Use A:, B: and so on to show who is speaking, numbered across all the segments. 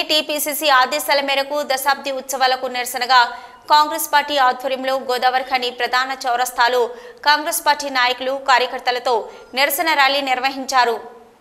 A: TPCC ఆదేశాల మేరకు దశాబ్ది ఉత్సవాలకు నిరసనగా కాంగ్రెస్ పార్టీ ఆధ్వర్యంలో గోదావరి ఖని ప్రధాన చౌరస్తాలో కాంగ్రెస్ పార్టీ నాయకులు కార్యకర్తలతో నిరసన ర్యాలీ నిర్వహించారు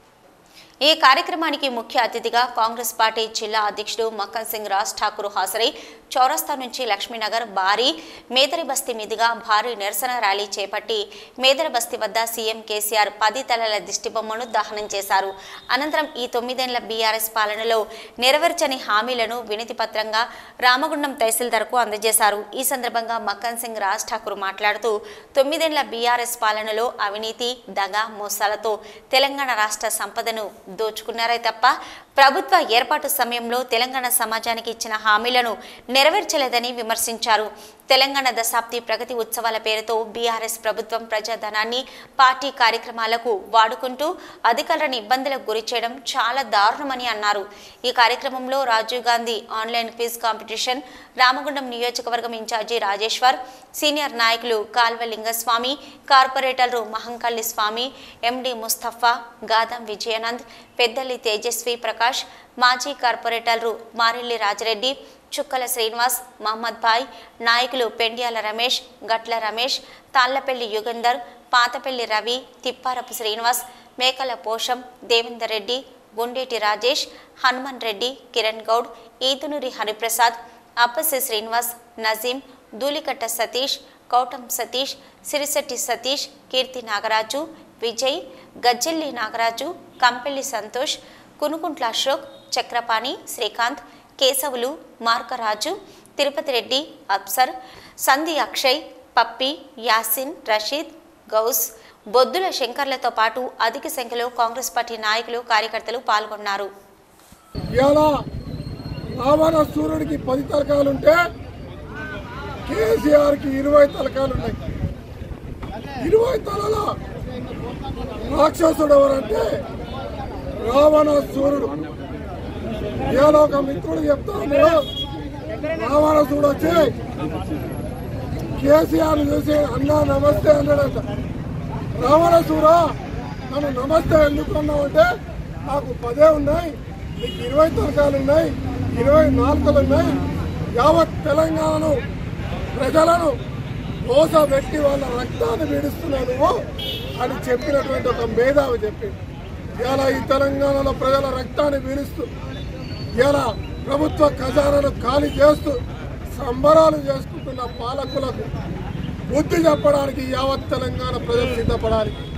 A: ఈ కార్యక్రమానికి ముఖ్య అతిథిగా కాంగ్రెస్ పార్టీ జిల్లా అధ్యక్షుడు మక్కన్ సింగ్ రాజ్ ఠాకూర్ హాజరై చౌరస్తా నుంచి లక్ష్మీనగర్ భారీ మేదరి బస్తీ మీదుగా భారీ నిరసన ర్యాలీ చేపట్టి మేదరి బస్తీ వద్ద సీఎం కేసీఆర్ పది తలల దిష్టిబొమ్మను దహనం చేశారు అనంతరం ఈ తొమ్మిదేళ్ల బీఆర్ఎస్ పాలనలో నెరవేర్చని హామీలను వినతి పత్రంగా రామగుండం తహసీల్దార్కు అందజేశారు ఈ సందర్భంగా మక్కన్ సింగ్ రాజ్ ఠాకూర్ మాట్లాడుతూ తొమ్మిదేళ్ల బీఆర్ఎస్ పాలనలో అవినీతి దగ మోసాలతో తెలంగాణ రాష్ట్ర సంపదను దోచుకున్నారే తప్ప ప్రభుత్వ ఏర్పాటు సమయంలో తెలంగాణ సమాజానికి ఇచ్చిన హామీలను నెరవేర్చలేదని విమర్శించారు తెలంగాణ దశాబ్ది ప్రగతి ఉత్సవాల పేరుతో బీఆర్ఎస్ ప్రభుత్వం ప్రజాధనాన్ని పార్టీ కార్యక్రమాలకు వాడుకుంటూ అధికారులను ఇబ్బందులకు గురి చేయడం చాలా దారుణమని అన్నారు ఈ కార్యక్రమంలో Rajiv Gandhi online quiz competition Ramagundam నియోజకవర్గం ఇన్ఛార్జి రాజేశ్వర్ సీనియర్ నాయకులు కాల్వ లింగస్వామి కార్పొరేటర్లు మహంకల్లి స్వామి ఎండి ముస్తఫా గాదం విజయానంద్ పెద్దల్లి తేజస్వి ప్రకాష్ మాజీ కార్పొరేటర్లు మారెల్లి రాజరెడ్డి చుక్కల శ్రీనివాస్ మహమ్మద్ భాయ్ నాయకులు పెండ్యాల రమేష్ గట్ల రమేష్ తాళ్లపల్లి యుగంధర్ పాతపల్లి రవి తిప్పారపు శ్రీనివాస్ మేకల పోషం దేవేందర్ రెడ్డి గుండేటి రాజేష్ హనుమన్ రెడ్డి కిరణ్ గౌడ్ ఈదునూరి హరిప్రసాద్ అప్పసి శ్రీనివాస్ నజీం ధూళికట్ట సతీష్ కౌటం సతీష్ సిరిశెట్టి సతీష్ కీర్తి నాగరాజు విజయ్ గజ్జెల్లి నాగరాజు కంపెల్లి సంతోష్ కునుకుంట్ల అశోక్ చక్రపాణి శ్రీకాంత్ కేశవులు మార్కరాజు తిరుపతి రెడ్డి అప్సర్ సంధి అక్షయ్ పప్పి యాసిన్ రషీద్ గౌస్ బొద్దుల శంకర్లతో పాటు అధిక సంఖ్యలో కాంగ్రెస్ పార్టీ నాయకులు కార్యకర్తలు పాల్గొన్నారు
B: ఇవాళ రావణ సూర్యుడికి పది తలకాలుంటే కేసీఆర్కి ఇరవై తలకాలు ఉన్నాయి ఇరవై తలల రాక్షసుడు ఎవరంటే రావణ సూర్యుడు ఇవాళ ఒక మిత్రుడు చెప్తాను రావణ సూర్యుడు వచ్చి కేసీఆర్ చూసి అన్నా నమస్తే అన్నాడంట రావణ సూర నన్ను నమస్తే ఎందుకు అన్నావంటే నాకు పదే ఉన్నాయి నీకు ఇరవై తరకాలు ఉన్నాయి ఇరవై నాలుకలు ఉన్నాయి యావత్ తెలంగాణను ప్రజలను మోస పెట్టి వాళ్ళ రక్తాన్ని పీడిస్తున్నావు నువ్వు అని చెప్పినటువంటి ఒక మేధావి చెప్పింది ఇలా ఈ తెలంగాణలో ప్రజల రక్తాన్ని పీడిస్తూ ఇలా ప్రభుత్వ ఖజానాను ఖాళీ చేస్తూ సంబరాలు చేసుకుంటున్న పాలకులకు బుద్ధి చెప్పడానికి యావత్ తెలంగాణ ప్రజలు సిద్ధపడాలి